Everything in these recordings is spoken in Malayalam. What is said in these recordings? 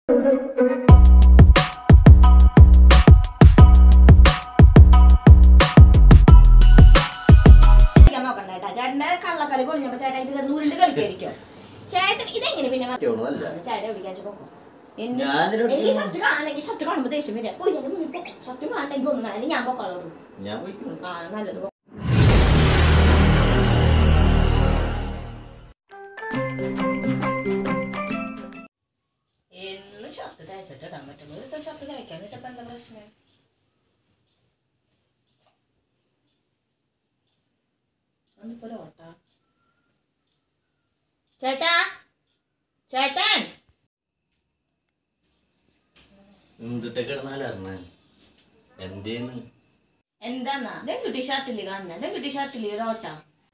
കളിക്കാൻ നോക്കണ്ട കേട്ടാ ചേട്ടന്റെ കള്ളക്കളി പൊളിഞ്ഞപ്പോ ചേട്ടാ ഇത് കിടന്ന് ഉരുണ്ട് കളിക്കായിരിക്കും ചേട്ടൻ ഇതെങ്ങനെ പിന്നെ മ- പറ്റുള്ളതല്ല. ആ, ചേട്ടൻ എവിടേക്കാ പോക്കോ എന്നെ- ഞാനിതിനോട് എനിക്ക് ഷർട്ട് കാണണമെങ്കിൽ ഷർട്ട് കാണുമ്പോ ദേഷ്യം വരിക പോയി എന്നെ മുന്നിൽ പൊക്കോ. ഷർട്ട് കാണണമെങ്കിൽ ഒന്നും കാണാൻ ഞാൻ പൊക്കോളൂ ഞാൻ പോയിക്കോളും. ആ നല്ലത് പോ. എന്നും ഷർട്ട് തയ്ച്ചിട്ട് ഇടാൻ പറ്റുള്ളൂ ഒരു ദിവസം ഷർട്ട് തയ്ക്കാനിട്ടപ്പോ എന്താ പ്രശ്നം അന്നിപ്പോ ഓട്ടാ ചേട്ടാ ചേട്ടൻ എന്തിട്ട് കിടന്നാലറിഞ്ഞ എന്തേന്ന് എന്താന്നാ ഇതെന്തുട്ടി ഷർട്ടില് കാണുന്നത് ഇതെന്തുട്ടി ഷർട്ടില് ഓട്ടാ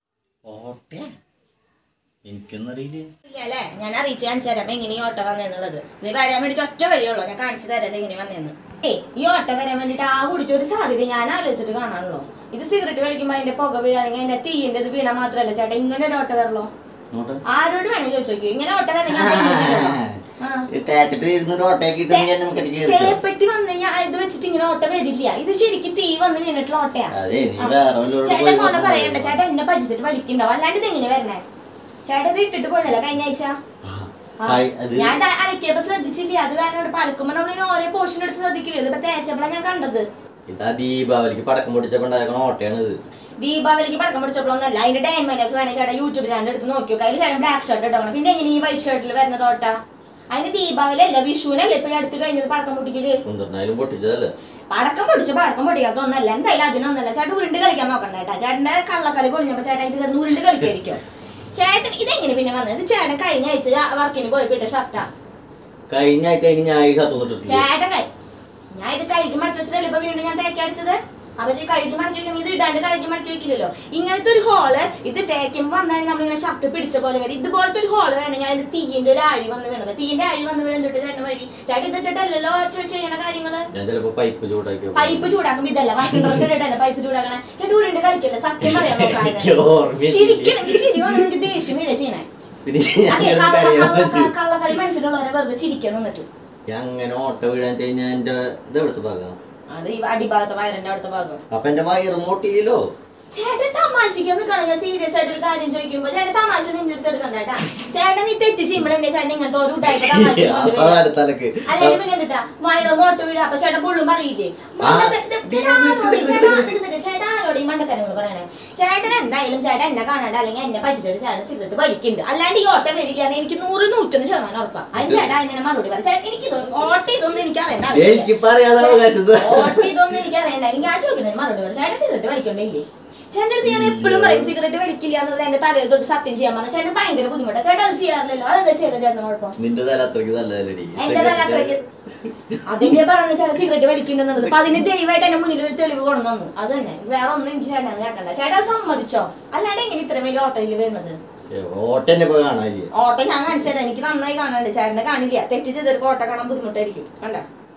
ഓട്ടെ എനിക്കൊന്നും അറിയില്ല അല്ലേ ഞാൻ അറിയിച്ച് കാണിച്ചു തരാം എങ്ങനെ ഈ ഓട്ടോ വന്നെന്നുള്ളത് ഇത് വരാൻ വേണ്ടിട്ട് ഒറ്റ വഴിയുള്ളൂ ഞാൻ കാണിച്ചു തരാം ഇത് എങ്ങനെ വന്നേന്ന് ഏയ് ഈ ഓട്ടോ വരാൻ വേണ്ടിട്ട് ആ കുടിച്ച ഒരു സാധ്യത ഞാൻ ആലോചിച്ചിട്ട് കാണാണല്ലോ ഇത് സിഗരറ്റ് വലിക്കുമ്പോ അതിന്റെ പുക വീഴാണെങ്കിൽ അതിന്റെ തീയിന്റെ ഇത് വീണ മാത്രല്ല ചേട്ടാ ഇങ്ങനെ ഒരു ഓട്ടോ വരല്ലോ നോട്ടെ ആരോട് വേണേ ചോദിച്ചു നോക്കിയോ ഇങ്ങനെ ഓട്ടോ വരണം ഞാൻ കണ്ടിട്ടില്ലല്ലോ. ആ. തേച്ചിട്ട് ഇരുന്നൊരു ഓട്ടയൊക്കെ ഇട്ട് ഞാൻ നമുക്ക് ഇടയ്ക്ക് കേറിക്കോ. തേപ്പെട്ടി വന്നു കഴിഞ്ഞാൽ ഇത് വെച്ചിട്ട് ഇങ്ങനെ ഓട്ട വരില്ല ഇത് ശരിക്കും തീ വന്ന് വീണിട്ടുള്ള ഓട്ടയാ അതെ നീ വേറെ വല്ലവരോടും ചേട്ടൻ പോയി കൊണ്ട പറഞ്ഞാ പറയണ്ട മതി. ചേട്ടൻ എന്നെ പഠിച്ചിട്ട് വലിക്കണ്ടാവും അല്ലാണ്ട് ഇത് എങ്ങനെ വരണേ ചേട്ടൻ ഇത് ഇട്ടിട്ട് പോയതല്ല കഴിഞ്ഞ ആഴ്ച ആ, ആ. ഹായ്, അത് ഞാൻ ഇത് അലക്കിയപ്പോ ശ്രദ്ധിച്ചില്ല അത് കാരണം ഇവിടെ പലക്കുമ്പോ നമ്മളിങ്ങനെ ഓരോ പോർഷൻ എടുത്ത് ശ്രദ്ധിക്കില്ല ഇതിപ്പോ തേച്ചപ്പോഴാണ് ഞാൻ കണ്ടത് ഇതാ ദീപാവലിക്ക് പടക്കം പൊട്ടിച്ചപ്പോ ഉണ്ടാക്കണ ഓട്ടയാണ് ഇത് ദീപാവലിക്ക് പടക്കം പിടിച്ചപ്പോഴൊന്നല്ല അതിന്റെ ടൈം ലൈഫ് വേണേ ചേട്ടാ യൂട്യൂബിൽ ഞാൻ എടുത്ത് നോക്കിയോ കയ്യിൽ ചേട്ടൻ ബ്ലാക്ക് ഷർട്ട് ഇടണം പിന്നെ എങ്ങനെ ഈ വൈറ്റ് ഷർട്ടിൽ വരുന്ന തോട്ട അതിന് ദീപാവലി അല്ല വിഷുവിനല്ലേ ഇപ്പൊ ഈ അടുത്ത് കഴിഞ്ഞത് പടക്കം പൊട്ടിക്കല് കുന്തറിനായാലും പൊട്ടിച്ചതല്ലേ പടക്കം പൊടിച്ചു പടക്കം പൊടിക്കാത്തൊന്നല്ല എന്തായാലും അതിനൊന്നല്ല ചേട്ടൻ ഉരുണ്ട് കളിക്കാൻ നോക്കണ്ട ചേട്ടാ ചേട്ടന്റെ കള്ളക്കളി പൊളിഞ്ഞപ്പോ ചേട്ടാ ഇത് കിടന്ന് ഉരുണ്ട് കളിക്കായിരിക്കും ചേട്ടൻ ഇതെങ്ങനെ പിന്നെ വന്നത് ഇത് ചേട്ടൻ കഴിഞ്ഞ ആഴ്ച വർക്കിന് പോയപ്പോ ഇട്ട ഷർട്ടാ കഴിഞ്ഞ ആഴ്ച അതിന് ഞാൻ ഈ ഷർട്ട് ഒന്നിട്ടിട്ടില്ല ചേട്ടൻ കഴി- ഞാൻ ഇത് കഴുകി മടക്കി വെച്ചിട്ടല്ലേ ഇപ്പൊ വീണ്ടും ഞാൻ തേക്കെടുത്തത് അപ്പൊ ഇത് കഴുകി മടക്കി വെക്കുമ്പോൾ ഇത് ഇടാണ്ട് കഴുകി മടക്കി വെക്കില്ലല്ലോ ഇങ്ങനത്തെ ഒരു ഹോള് ഇത് തേക്കുമ്പോ വന്നാൽ നമ്മളിങ്ങനെ ഷർട്ട് പിടിച്ച പോലെ വരും ഇതുപോലത്തെ ഒരു ഹോള് വേണമെങ്കിൽ അതിന് തീയിന്റെ ഒരു ആഴി വന്ന് വീണത് തീയിന്റെ ആഴി വന്ന് വീണ് എന്തിട്ട് ചേട്ടൻ വഴി ചേട്ടൻ ഇതിട്ടിട്ടല്ലല്ലോ ചെ- ചെയ്യണ കാര്യങ്ങള് ഞാൻ ചിലപ്പോ പൈപ്പ് ചൂടാക്കി പൈപ്പ് ചൂടാക്കും ഇതല്ല വർക്കിംഗ് ഡ്രസ് ഇട്ടിട്ടല്ല പൈപ്പ് ചൂടാക്കണേ ചേട്ടൻ ഉരുണ്ട് കളിക്കല്ലേ സത്യം പറയാൻ എനിക്ക് ഓർമ്മയില്ല. ചിരിക്കണെങ്കിൽ ചിരി വേണം എനിക്ക് ദേഷ്യം വരെ ചെയ്യണേ പിന്നെ അതെ ഞാൻ കള്ള- കരയാൻ കള്ള- പറ്റൂ കള്ളക്കളി മനസ്സിലുള്ളവരെ വെറുതെ ചിരിക്കാൻ നിന്നിട്ടു ഞാൻ അങ്ങനെ ഓട്ട വീഴാൻ കഴിഞ്ഞാൽ എന്റെ ഇത് എവിടുത്തെ ഭാഗം അത് ഈ അടിഭാഗത്തെ വയറിന്റെ അവിടുത്തെ ഭാഗം അപ്പൊ എന്റെ വയറ് മോട്ടിയില്ലോ ചേട്ടൻ തമാശക്ക് നിൽക്കണം ഞാൻ സീരിയസ് ആയിട്ട് ഒരു കാര്യം ചോദിക്കുമ്പോ ചേട്ടൻ തമാശ നിന്റെ അടുത്ത് എടുക്കണ്ട കേട്ടാ ചേട്ടൻ നീ തെറ്റ് ചെയ്യുമ്പോഴെന്നെ ചേട്ടൻ ഇങ്ങനത്തെ ഒരു ഉടായ്പ തമാശ കൊണ്ടുവരിക. അടുത്തലക്ക് അല്ലെങ്കിൽ പിന്നെ എന്നിട്ടാ വയറ് മോട്ട് വീഴ അപ്പൊ ചേട്ടൻ പുള്ളും പറയില്ലേ മണ്ടത്ത- ഇത് ചേട്ടൻ ആരോട് ചേട്ടൻ ആരോട് നിക്ക് ചേട്ടൻ ആരോട് ഈ മണ്ടത്തരങ്ങൾ പറയണേ ചേട്ടൻ എന്തായാലും ചേട്ടൻ എന്നെ കാണാണ്ട് അല്ലെങ്കിൽ എന്നെ പഠിച്ചിട്ട് ചേട്ടൻ സിഗരറ്റ് വലിക്കുന്നുണ്ട് അല്ലാണ്ട് ഈ ഓട്ടം വരില്ല എന്ന് എനിക്ക് നൂറ് നൂറ്റൊന്ന് ശതമാനം ഉറപ്പാ അതിന് ചേട്ടൻ അതിനെ മറുപടി പറയാം ചേട്ടൻ എനിക്ക് തോന്നുന്നു ഓട്ടം ഇതൊന്നും എനിക്ക് അറിയണ്ട ആവശ്യമില്ല. എനിക്ക് പറയാനുള്ള അവകാശത്ത് ഓട്ടം ഇതൊന്നും എനിക്ക് അറിയണ്ട എനിക്ക് ആ ചോദിക്കുന്നതിന് മറുപടി പറയാം ചേട്ടൻ സിഗരറ്റ് വലിക്കണ്ടില്ലേ ചേട്ടൻ്റെ അടുത്ത് ഞാൻ എപ്പോഴും പറയും സിഗരറ്റ് വലിക്കില്ല എന്നുള്ളത് എന്റെ തലയിൽ തൊട്ട് സത്യം ചെയ്യാൻ പറഞ്ഞ ചേട്ടൻ ഭയങ്കര ബുദ്ധിമുട്ടാണ് ചേട്ടൻ അത് ചെയ്യാറില്ലല്ലോ അതെന്താ ചെയ്ത ചേട്ടൻ കുഴപ്പം നിന്റെ തല അത്രക്ക് നല്ലതല്ലടി എന്റെ തല അത്രയ്ക്ക് അതിന്റെ പറഞ്ഞു ചേട്ടൻ സിഗരറ്റ് വലിക്കുന്നുണ്ടെന്നുള്ളത് അപ്പൊ അതിന് ദൈവമായിട്ട് എന്റെ മുന്നിൽ ഒരു തെളിവ് കൊണ്ടുവന്നു അത് തന്നെ വേറെ ഒന്നും എനിക്ക് ചേട്ടൻ കേൾക്കണ്ട ചേട്ടൻ അത് സമ്മതിച്ചോ അല്ലാണ്ട് എങ്ങനെ ഇത്ര വലിയ ഓട്ടോയിൽ വീണത് ഓട്ട എന്നെ ഇപ്പൊ കാണാല്ലേ ഓട്ടോ ഞാൻ കാണിച്ചത് എനിക്ക് നന്നായി കാണാണ്ട് ചേട്ടനെ കാണില്ല തെറ്റ് ചെയ്തൊരു ഓട്ടോ കാണാൻ ബുദ്ധിമുട്ടായിരിക്കും കണ്ട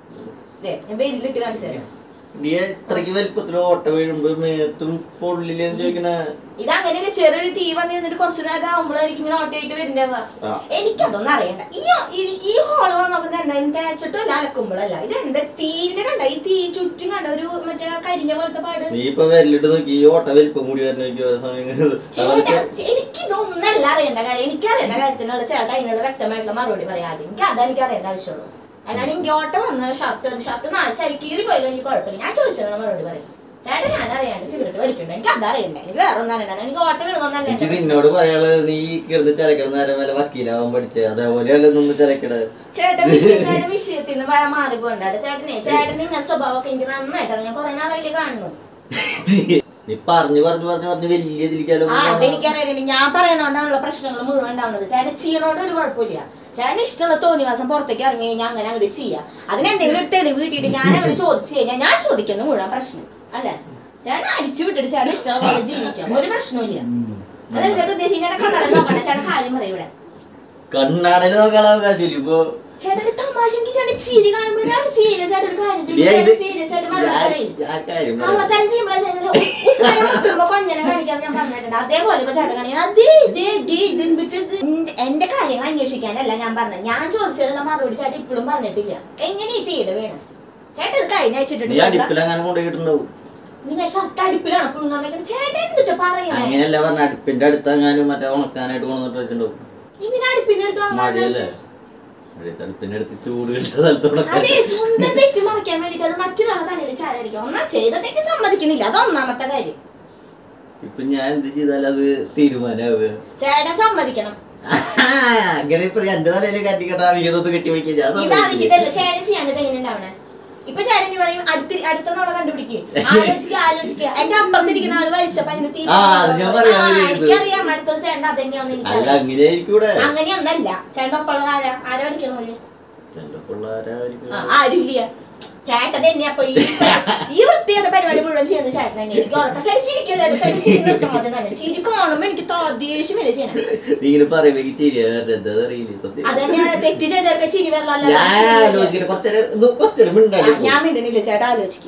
ദേ ഞാൻ വെയിലിട്ട് കാണിച്ചു തരാം നീ ഇത്രക്ക് വലിപ്പത്തിൽ ഓട്ട വീഴുമ്പോ മേത്തും പൊള്ളില്ലെന്ന് ചോദിക്കണ ഇത് അങ്ങനെയല്ല ചെറിയൊരു തീ വന്ന് നിന്നിട്ട് കുറച്ചു നേരം ആവുമ്പോഴായിരിക്കും ഇങ്ങനെ ഓട്ടയായിട്ട് വരുന്നുണ്ടാവുക ആ. എനിക്കതൊന്നും അറിയണ്ട ഈ ഈ- ഈ ഹോള് വന്നോക്കുന്നത് എന്തായാലും തേച്ചിട്ടല്ല അലക്കുമ്പോഴല്ല ഇത് എന്താ തീരെ കണ്ട ഈ തീ ചുറ്റും കണ്ട ഒരു മറ്റേ കരിഞ്ഞ പോലത്തെ പാട് നീ ഇപ്പൊ വിരലിട്ട് നോക്കി ഈ ഓട്ട വലിപ്പം കൂടി വരണ നോക്കി ഓരോ സമയം ഇങ്ങനെ ചേട്ടാ അവർക്ക് എനിക്കിതൊന്നല്ല അറിയേണ്ട കാര്യം എനിക്കറിയേണ്ട കാര്യത്തിനോട് ചേട്ടാ അതിനുള്ള വ്യക്തമായിട്ടുള്ള മറുപടി പറയാതെ എനിക്ക് അതാ എനിക്ക് അറിയേണ്ട ആവശ്യമുള്ളൂ അല്ലാണ്ട് എനിക്ക് ഓട്ടം വന്ന ഷർട്ട് ഷർട്ട് നാശായി കീറി പോയാലും എനിക്ക് കുഴപ്പമില്ല ഞാൻ ചോദിച്ചതിനുള്ള മറുപടി പറയും ചേട്ടാ ഞാൻ അറിയാണ്ട് സിഗരറ്റ് വലിക്കണ്ട എനിക്ക് അത് അറിയണ്ട എനിക്ക് വേറെ ഒന്നും അറിയണ്ട എനിക്ക് ഓട്ടം വീണതൊന്നല്ല എനിക്ക് നിന്നോട് പറയാനുള്ളത് നീ കിടന്ന് ചിലക്കണ നേരം വല്ല വക്കീലാവാൻ പഠിച്ചേ അതേപോലെയല്ല നിന്ന് ചിലക്കണ ചേട്ടൻ വിഷയം ചേട്ടൻ വിഷയത്തിൽ നിന്ന് വേ- മാറിപ്പോണ്ടാണ് ചേട്ടനെ ചേട്ടൻ ഇങ്ങനെ സ്വഭാവമൊക്കെ എനിക്ക് നന്നായിട്ടാണ് ഞാൻ കുറെ നാളായില്ലേ കാണുന്നു നീ പറഞ്ഞു പറഞ്ഞു പറഞ്ഞു പറഞ്ഞു വലിയ ഇതിലേക്കാലോ ആ അതെനിക്കറിയില്ല ഞാൻ പറയണോണ്ടാണല്ലോ പ്രശ്നങ്ങൾ മുഴുവൻ ഉണ്ടാവുന്നത് ചേട്ടൻ ചെയ്യണോണ്ട് ഒരു കുഴപ്പമില്ല ചേട്ടൻ ഇഷ്ടമുള്ള തോന്നിവാസം പുറത്തേക്ക് ഇറങ്ങി കഴിഞ്ഞാൽ അങ്ങനെ അങ്ങോട്ട് ചെയ്യാം അതിനെന്തെങ്കിലും ഒരു തെളിവ് കിട്ടിയിട്ട് ഞാൻ അങ്ങോട്ട് ചോദിച്ചു കഴിഞ്ഞാൽ ഞാൻ ചോദിക്കുന്നു മുഴുവൻ പ്രശ്നം അല്ലേ ചേട്ടൻ അടിച്ചു വിട്ടിട്ട് ചേട്ടൻ ഇഷ്ടമുള്ള പോലെ ജീവിക്കാം ഒരു പ്രശ്നമില്ല അതല്ല ചേട്ടൻ ഉദ്ദേശിക്കുന്ന കണ്ണട നോക്കണ്ട ചേട്ടൻ കാര്യം പറയും ഇവിടെ കണ്ണാടല് നോക്കാനുള്ള അവകാശമില്ല ഇപ്പൊ ചേട്ടൻ തമാശ എനിക്ക് ചേട്ടൻ ചിരി കാണുമ്പോൾ ഞാൻ സീരിയസ് ആയിട്ട് ഒരു കാര്യം ഡേ, ഇത് സീരിയസ് ആയിട്ട് മറുപടി പറയും ഞാൻ- ഞാൻ കാര്യം പറയാം. കള്ളത്തരം ചെയ്യുമ്പോഴാ ചെയ്യുന്നത് ഉത്തരം മുട്ടുമ്പോ കൊഞ്ഞനെ കാണിക്കാൻ ഞാൻ പറഞ്ഞിട്ടുണ്ട് അതേപോലെ ഇപ്പൊ ചേട്ടൻ കാണിക്കാൻ അതേ ഇതേ ഇതേ ഇതിൻ വിട്ട് ഇത് എന്റെ- എന്റെ കാര്യങ്ങൾ അന്വേഷിക്കാനല്ല ഞാൻ പറഞ്ഞത് ഞാൻ ചോദിച്ചതിനുള്ള മറുപടി ചേട്ടൻ ഇപ്പോഴും പറഞ്ഞിട്ടില്ല എങ്ങനെ ഈ തീരെ വീണ് ചേട്ടൻ ഇത് കഴിഞ്ഞ നീ അയച്ചിട്ടുണ്ട് അടുപ്പിലങ്ങനെ കൊണ്ടുപോയിട്ടുണ്ടാവും നിങ്ങൾ ഷർട്ട് അടുപ്പിലാണ് പുഴുങ്ങാൻ വെക്കുന്നത് ചേട്ടൻ എന്നിട്ട് പറയണേ അങ്ങനെയല്ല പറഞ്ഞ അടുപ്പിന്റെ അടുത്തെങ്ങാനും മറ്റേ ഉണക്കാനായിട്ട് കൊണ്ടുവന്നിട്ട് വെച്ചിട്ടുണ്ടാവും എന്തിനാ അടുപ്പിന്റെ അടുത്ത് ഉണങ്ങാൻ മഴയല്ലേ ആവശ്യം? മഴയത്ത് അടുപ്പിന്റെ അടുത്ത് ചൂട് കിട്ടുന്ന സ്ഥലത്ത് ഉണക്കാൻ അതെ സ്വന്തം തെറ്റ് മറയ്ക്കാൻ വേണ്ടിട്ട് അത് മറ്റൊരാളെ തലയിൽ ചാരടിക്കും ഒന്നാ ചെയ്ത തെറ്റ് സമ്മതിക്കണില്ല അത് ഒന്നാമത്തെ കാര്യം ഇപ്പൊ ഞാൻ എന്ത് ചെയ്താലും അത് തീരുമാനാവുക ചേട്ടൻ സമ്മതിക്കണം അങ്ങനെ ഇപ്പൊ എന്റെ തലയിൽ കട്ടിക്കട്ട വിഹിതത്ത് കെട്ടി പിടിക്കാൻ ഞാൻ ഇതാ സമ്മതിക്കില്ല. ഇതല്ല ചേട്ടൻ ചെയ്യാണ്ടത് എങ്ങനെ ഉണ്ടാവണേ ഇപ്പൊ ചേട്ടൻ ഈ പറയും അടുത്ത അടുത്ത നോളെ കണ്ടുപിടിക്കുക ആലോചിക്കുക ആലോചിക്കുക എന്റെ അപ്പുറത്തിരിക്കുന്ന ആള് വലിച്ചപ്പോ അതിന് തീ- ആ, അത് ഞാൻ പറയാൻ ആ, വരുന്നത്. എനിക്കറിയാം അടുത്തത് ചേട്ടൻ അതന്നെയാന്ന് അല്ല എനിക്കറിയാം അങ്ങനെ ആയിരിക്കൂടെ അങ്ങനെയൊന്നല്ല ചേട്ടൻ ഒപ്പമുള്ള ആരാ ആരാ വലിക്കണോല്ലേ എന്റെ പിള്ളേരായിരിക്കും ആ, ആരുമില്ല ചേട്ടൻ തന്നെ അപ്പൊ ഈ ഈ വൃത്തിയുടെ പരിപാടി മുഴുവൻ ചെയ്യുന്നത് ചേട്ടൻ തന്നെ എനിക്ക് ഉറപ്പാ ചേട്ടൻ ചിരിക്കല്ലേ ചേട്ടൻ ചിരി നിർത്താൻ മതി തന്നെ ചിരി കാണുമ്പോ എനിക്ക് തോ- ദേഷ്യം വരെ ചെയ്യണം നീ ഇങ്ങനെ പറയുമ്പോ എനിക്ക് ചിരിയാ എന്താ അറിയില്ല സത്യം അതന്നെ തെറ്റ് ചെയ്തവർക്ക് ചിരി വരലല്ല ഞാൻ ആലോചിക്കട്ടെ കുറച്ചേരം ഇത് കുറച്ചേരം മിണ്ടാടി പോ. ഞാൻ മിണ്ടണില്ല ചേട്ടാ ആലോചിക്കുക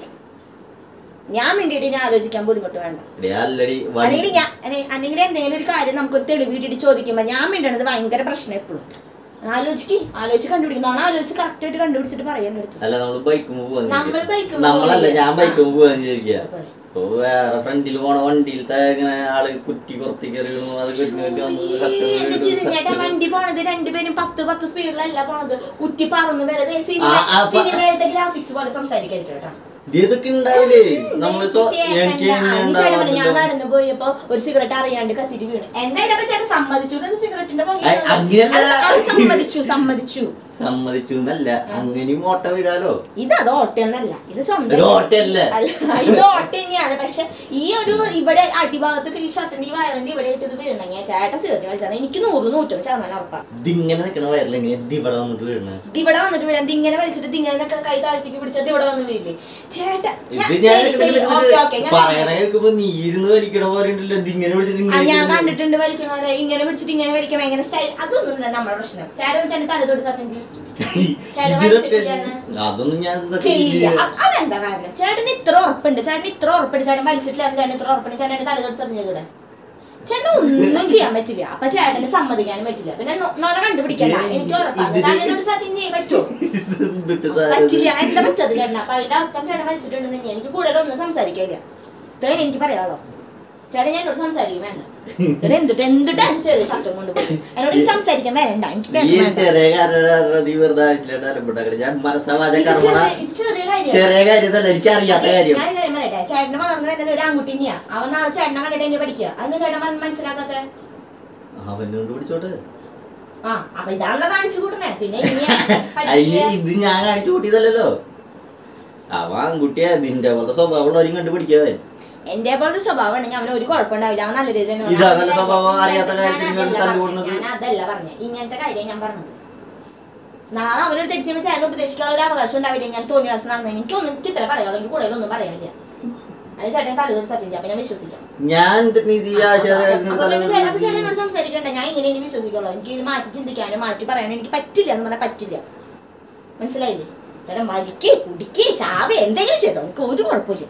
ഞാൻ മിണ്ടിയിട്ട് ഇനി ആലോചിക്കാൻ ബുദ്ധിമുട്ട് വേണ്ട എടീ, അല്ലടി വണ്ടി- അല്ലെങ്കിൽ ഞാൻ അല്ലെ- അല്ലെങ്കിൽ എന്തെങ്കിലും ഒരു കാര്യം നമുക്കൊരു തെളിവ് ഇട്ടിട്ട് ചോദിക്കുമ്പോ ഞാൻ മിണ്ടണത് ഭയങ്കര പ്രശ്നം എപ്പോഴും ആലോചിക്ക് ആലോചിച്ച് കണ്ടുപിടിക്കും നോണ ആലോചിച്ച് കറക്റ്റ് ആയിട്ട് കണ്ടുപിടിച്ചിട്ട് പറയാൻ എടുത്തു അല്ല നമ്മള് ബൈക്കുമ്പോ പോവാന്ന് നമ്മള് വിചാരിക്കുക. bike മ്മ നമ്മളല്ല പോവില്ല. ഞാൻ ബൈക്കുമ്പോ പോവാന്ന് വിചാരിക്കുക അപ്പൊ ഇപ്പൊ വേറെ ഫ്രണ്ടിൽ പോണ വണ്ടിയിലത്തെ ഇങ്ങനെ ആള് കുറ്റി പുറത്തേക്ക് എറിയണു അത് കുറ്റി കുറ്റി വന്ന് കത്ത് എന്റെ വീഴുന്നു, ചിരിഞ്ഞേട്ടാ കത്ത് വണ്ടി പോണത് രണ്ടുപേരും പത്ത് പത്ത് സ്പീഡിലല്ല പോണത് കുത്തി പറന്ന് വെറുതെ സിനിമ ആ, ആ, പ- സിനിമയിലത്തെ ഗ്രാഫിക്സ് പോലെ സംസാരിക്കരുത് കേട്ടോ ഇത് ഇതൊക്കെ ഉണ്ടാവില്ലേ നമ്മള് സ്വ- കുത്തി എനിക്ക് ഏക്കണ്ട. ഇങ്ങനെ ആ, ഈ ചേട്ടൻ പറഞ്ഞു, ഞാൻ ഉണ്ടാവാറില്ല. നടന്നു പോയപ്പോ ഒരു സിഗരറ്റ് അറിയാണ്ട് കത്തിട്ട് വീണ് എന്തായാലും അപ്പൊ ചേട്ടൻ സമ്മതിച്ചു ഇത് സിഗരറ്റിന്റെ പുകയാണ്. ഐ, അങ്ങനെയല്ല. അത് അത് സമ്മതിച്ചു സമ്മതിച്ചു സമ്മതിച്ചു എന്നല്ല അങ്ങനെയും ഓട്ട വീഴാലോ ഇത് അത് ഓട്ടയൊന്നല്ല ഇത് സ്വന്തം ഇത് ഓട്ടയല്ല. അല്ല, ഇത് ഓട്ട തന്നെയാണ് പക്ഷെ ഈ ഒരു ഇവിടെ അടിഭാഗത്തൊക്കെ ഈ ഷർട്ടിന്റെ ഈ വയറിന്റെ ഇവിടെ ഇട്ട് ഇത് വീഴണമെങ്കിൽ ചേട്ടൻ സിഗരറ്റ് വലിച്ചാൽ എനിക്ക് നൂറ് നൂറ്റൊന്ന് ശതമാനം ഉറപ്പാണ് ഇതിങ്ങനെ നിക്കണ വയറിൽ എങ്ങനെ ഇത് ഇവിടെ വന്നിട്ട് വീഴണ ഇത് ഇവിടെ വന്നിട്ട് വീഴാൻ ഇത് ഇങ്ങനെ വലിച്ചിട്ട് ഇത് ഇങ്ങനെ നിക്ക- കൈ താഴ്ത്തിക്ക് പിടിച്ചത് ഇവിടെ വന്ന് വീഴില്ലേ ചേട്ടാ ഇത് ഞാൻ ഓക്കെ ഓക്കെ പറയണ കേൾക്കുമ്പോ നീ ഇരുന്ന് വലിക്കണ പോലെ ഉണ്ടല്ലോ ഇതിങ്ങനെ പിടിച്ചിട്ട് ആ, ഇങ്ങനെ ഞാൻ ഇരുന്ന് കണ്ടിട്ടുണ്ട് വലിക്കണവരെ ഇങ്ങനെ പിടിച്ചിട്ട് ഇങ്ങനെ വലിക്കുമ്പോ എങ്ങനെ സ്റ്റൈൽ അതൊന്നും ഇല്ല നമ്മുടെ പ്രശ്നം ചേട്ടൻ ചേട്ടൻ തല തൊട്ട് സത്യം ചെയ്യും ചേട്ടൻ ഇതിലൊക്കെ വലിച്ചിട്ടില്ലാന്ന്. അതൊന്നും ഞാൻ എന്താ ചെയ്യില്ല ചെയ്യില്ല. അ- അതെന്താ കാരണം ചേട്ടന് ഇത്ര ഉറപ്പുണ്ട് ചേട്ടൻ ഇത്ര ഉറപ്പുണ്ട് ചേട്ടൻ വലിച്ചിട്ടില്ല ചേട്ടൻ ഇത്ര ഉറപ്പുണ്ട് ചേട്ടൻ തല തൊട്ട് സത്യം ചെയ്തൂടെ ചേട്ടൻ ഒന്നും ചെയ്യാൻ പറ്റില്ല അപ്പൊ ചേട്ടന് സമ്മതിക്കാനും പറ്റില്ല പിന്നെ നൊ- നുണ കണ്ടുപിടിക്കണ്ട ഏയ്, എനിക്ക് ഉറപ്പാണ് ഇതിന് തല തൊട്ട് സത്യം ചെയ്യാൻ പറ്റുമോ എന്തിട്ട് സാധനം പറ്റില്ല എന്താ പറ്റത് ചേട്ടൻ അപ്പൊ അതിന്റെ അർത്ഥം ചേട്ടൻ വലിച്ചിട്ടുണ്ടെന്ന് എനിക്ക് കൂടുതൽ ഒന്നും സംസാരിക്കില്ല ഇത്രയും എനിക്ക് പറയാളോ ചേട്ടൻ ഞാൻ എന്നോട് സംസാരിക്കും വേണ്ട ചേട്ടൻ എന്തിട്ട് എന്തിട്ട് ചെറിയ ഷർട്ടും കൊണ്ടുപോയി എന്നോട് എനിക്ക് സംസാരിക്കാൻ വേണ്ട എനിക്ക് ഈ വേണ്ട ചെറിയ കാരണം നീ വെറുതെ ആവശ്യമില്ലാണ്ട് അലമ്പുണ്ടാക്കണേ ഞാൻ മനസ്സമാജ ഇത് കർമ്മണ ചെറിയ- ഇത് ചെറിയ കാര്യം ചെറിയ കാര്യത്തല്ല എനിക്ക് അറിയാത്ത കാര്യം ഞാൻ ഒരു കാര്യം പറയട്ടെ ചേട്ടന് വളർന്നു വരുന്നത് ഒരു ആൺകുട്ടി തന്നെയാ അവൻ നാളെ ചേട്ടനെ കണ്ടിട്ട് എന്നെ പഠിക്കുക അതെന്താ ചേട്ടൻ മന- മനസ്സിലാക്കാത്ത അവനോട് പിടിച്ചോട്ടെ ആ അപ്പൊ ഇതാണല്ലോ കാണിച്ചു കൂട്ടണേ പിന്നെ ഇനി അതിന് പഠിക്കുക ഇത് ഞാൻ കാണിച്ചു കൂട്ടിയതല്ലോ അവ ആൺകുട്ടിയെ നിന്റെ പോലത്തെ സ്വഭാവമുള്ളവരും കണ്ടുപിടിക്കാതെ എന്റെ പോലത്തെ സ്വഭാവമാണെങ്കിൽ അവന് ഒരു കുഴപ്പമുണ്ടാവില്ല അവൻ നല്ല രീതിയിൽ തന്നെ ഇതാ വളരും. നല്ല സ്വഭാവം, അറിയാത്ത ഞാൻ കാര്യത്തിന് അതല്ല വേണ്ടി തല്ലു പറഞ്ഞത്. കൂടുന്നത്. ഞാൻ അതല്ല പറഞ്ഞ ഇങ്ങനത്തെ കാര്യം ഞാൻ പറഞ്ഞത് നാളെ അവനൊരു തെറ്റ് ചെയ്യുമ്പോൾ ചേട്ടൻ ഉപദേശിക്കാനുള്ള ഒരു അവകാശം ഉണ്ടാവില്ല ഞാൻ തോന്നിയ ദിവസം നടന്നത് എനിക്കൊന്നും എനിക്ക് ഇത്ര പറയാനുള്ളൂ എനിക്ക് കൂടുതലൊന്നും പറയാനില്ല അത് ചേട്ടൻ തലതൊരു സത്യം ചെയ്യാം അപ്പൊ ഞാൻ വിശ്വസിക്കാം ഞാൻ എന്നിട്ട് ഇത് ഈ ആഴ്ച അപ്പൊ പിന്നെ ചേട്ടൻ അപ്പൊ ചേട്ടൻ എന്നോട് സംസാരിക്കണ്ട ഞാൻ ഇങ്ങനെ ഇനി വിശ്വസിക്കുള്ളൂ എനിക്ക് ഇത് മാറ്റി ചിന്തിക്കാനും മാറ്റി പറയാനും എനിക്ക് പറ്റില്ല എന്ന് പറഞ്ഞാൽ പറ്റില്ല മനസ്സിലായില്ലേ ചേട്ടൻ വലിക്കേ കുടിക്കേ ചാവേ എന്തെങ്കിലും ചെയ്തോ എനിക്ക് ഒരു കുഴപ്പമില്ല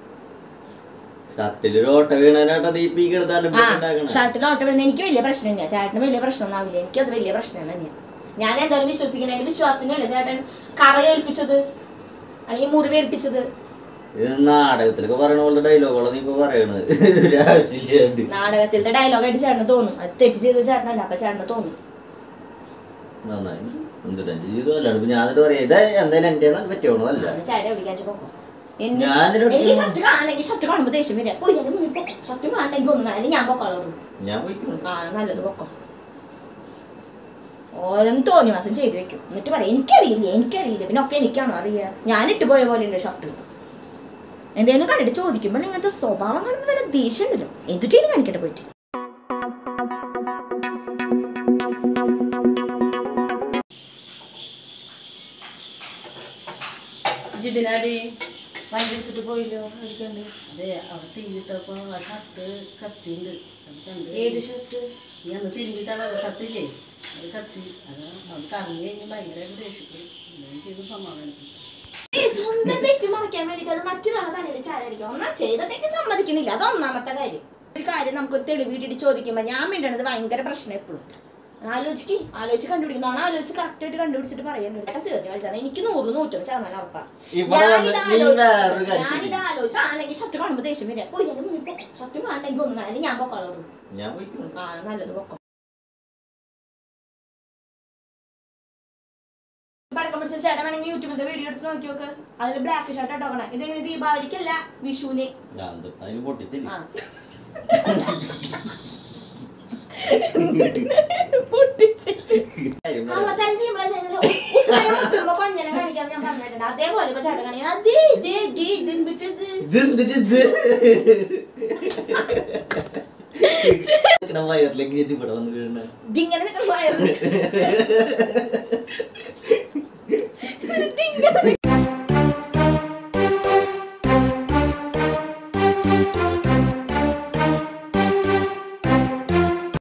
ഷർട്ടിലൊരു ഓട്ട വീണാനായിട്ട് ദീപ് ഈ കിടത്താലും ആ ഉണ്ടാക്കണം ഷർട്ടിൽ ഓട്ടം വരുന്ന എനിക്ക് വലിയ പ്രശ്നമില്ല ചേട്ടന് വലിയ പ്രശ്നമൊന്നും ആവില്ല എനിക്കത് വലിയ പ്രശ്നം തന്നെയാണ് ഞാൻ എന്തായാലും വിശ്വസിക്കണ എന്റെ വിശ്വാസത്തിനല്ലേ ചേട്ടൻ കറയേൽപ്പിച്ചത് അല്ലെങ്കിൽ മുറിവേൽപ്പിച്ചത് ഇത് നാടകത്തിലൊക്കെ പറയണ പോലത്തെ ഡയലോഗുകളാണ് നീ ഇപ്പൊ പറയണത് ഒരു ആവശ്യമില്ലാണ്ട് നാടകത്തിലത്തെ ഡയലോഗ് ആയിട്ട് ചേട്ടന് തോന്നും അത് തെറ്റ് ചെയ്ത് ചേട്ടനല്ല അപ്പൊ ചേട്ടന് തോന്നും നന്നായി എന്തിനാ ചെയ്തു അല്ലാണ്ട് ഇപ്പൊ ഞാൻ എന്നിട്ട് പറയാം ഇത് എന്തായാലും എന്റെ പറ്റുള്ളതല്ല അന്ന് ചേട്ടൻ എവിടേക്കാച്ചു പോക്കോ എന്നെ- ഞാനൊരു- എനിക്ക് ഷർട്ട് കാണണമെങ്കിൽ ഷർട്ട് കാണുമ്പോ ദേഷ്യം വരിക പോയി അതിന് മുന്നിൽ പൊക്കോ ഷർട്ട് കാണണമെങ്കിൽ ഒന്നും കാണാൻ ഞാൻ പൊക്കോളൂ ഞാൻ പോയിക്കോളും ആ നല്ലത് പൊക്കോ ഓരോന്ന് തോന്നി മാസം ചെയ്തു വെക്കും എന്നിട്ട് പറയാം എനിക്കറിയില്ല എനിക്കറിയില്ല പിന്നെ ഒക്കെ എനിക്കാണോ അറിയുക ഞാൻ ഇട്ട് പോയ പോലെ ഉണ്ട് ഷർട്ട് എന്തേലും കണ്ടിട്ട് ചോദിക്കുമ്പോൾ ഇങ്ങനത്തെ സ്വഭാവം കാണുമ്പോൾ വല്ല ദേഷ്യം ഉണ്ടല്ലോ എന്തിട്ടേലും കാണിക്കട്ടെ പോയിട്ട് ഇതിനാടി വണ്ടി എടുത്തിട്ട് പോയില്ലോ എടുക്കണ്ട് അതെ അവിടെ തിരിഞ്ഞിട്ടപ്പോ ആ ഷർട്ട് കത്തിണ്ട് അത് കണ്ട് ഏത് ഷർട്ട് ഞാൻ തിരുമ്പിട്ടാ ഷർട്ടില്ലേ അത് കത്തി അത് അവിടെ കറങ്ങി കഴിഞ്ഞ് ഭയങ്കരമായിട്ട് ദേഷ്യപ്പെട്ടു ഞാൻ ചെയ്ത് സമാധാനിക്കും ഈ സ്വന്തം തെറ്റ് മറയ്ക്കാൻ വേണ്ടിട്ട് അത് മറ്റൊരാളെ തലയിൽ ചാരടിക്കുക ഒന്നാ ചെയ്ത തെറ്റ് സമ്മതിക്കുന്നില്ല അത് ഒന്നാമത്തെ കാര്യം ഒരു കാര്യം നമുക്കൊരു തെളിവ് വീട്ടിട്ട് ചോദിക്കുമ്പോൾ ഞാൻ മിണ്ടണത് ഭയങ്കര പ്രശ്നം എപ്പോഴും ആലോചിക്ക് ആലോചിച്ച് കണ്ടുപിടിക്കുന്നതാണ് ആലോചിച്ച് കറക്റ്റ് ആയിട്ട് കണ്ടുപിടിച്ചിട്ട് പറയുന്നുണ്ട് ഏട്ടാ സിഗരറ്റ് വലിച്ചാൽ എനിക്ക് നൂറ് നൂറ്റൊരു ശതമാനം ഉറപ്പാ ഇവിടെ വന്ന് നീ വേറൊരു കാര്യം ഞാനിത് ശ്രദ്ധിക്ക്. ആലോചിച്ചാണെങ്കിൽ ഷർട്ട് കാണുമ്പോൾ ദേഷ്യം വരിക പോയി എന്റെ മുന്നിൽ പൊക്കോ ഷർട്ട് കാണണമെങ്കിൽ ഒന്നും കാണണമെങ്കിൽ ഞാൻ പൊക്കോളൂ ഞാൻ പോയിക്കോളും ആ നല്ലത് പൊക്കോ പടക്കം പിടിച്ച ചേട്ടൻ വേണമെങ്കിൽ യൂട്യൂബിന്റെ വീഡിയോ എടുത്ത് നോക്കി നോക്ക് അതിൽ ബ്ലാക്ക് ഷർട്ട് ഇട്ടോക്കണേ ഇതെങ്ങനെ ദീപാവലിക്കല്ല വിഷുവിന് ഞാൻ എന്ത് അതിന് പൊട്ടിച്ചില്ല ആ പൊട്ടിച്ചിട്ട് കാര്യം പറയാം. കള്ളത്തരം ചെയ്യുമ്പോഴാ ചെയ്യുന്നത് ഉത്തരം മുട്ടുമ്പോ കൊഞ്ഞനെ കാണിക്കാൻ ഞാൻ പറഞ്ഞിട്ടുണ്ട് അതേപോലെ ഇപ്പൊ ചേട്ടൻ കാണിക്കാൻ അതേ ഇതേ ഇതേ ഇതിൻപിട്ട് ഇത് ഇതെന്തിട്ട് ഇത് നിക്കണ വയറിലേക്ക് എത്തി ഇവിടെ വന്ന് വീഴണ ഇതിങ്ങനെ നിൽക്കണ വയറ്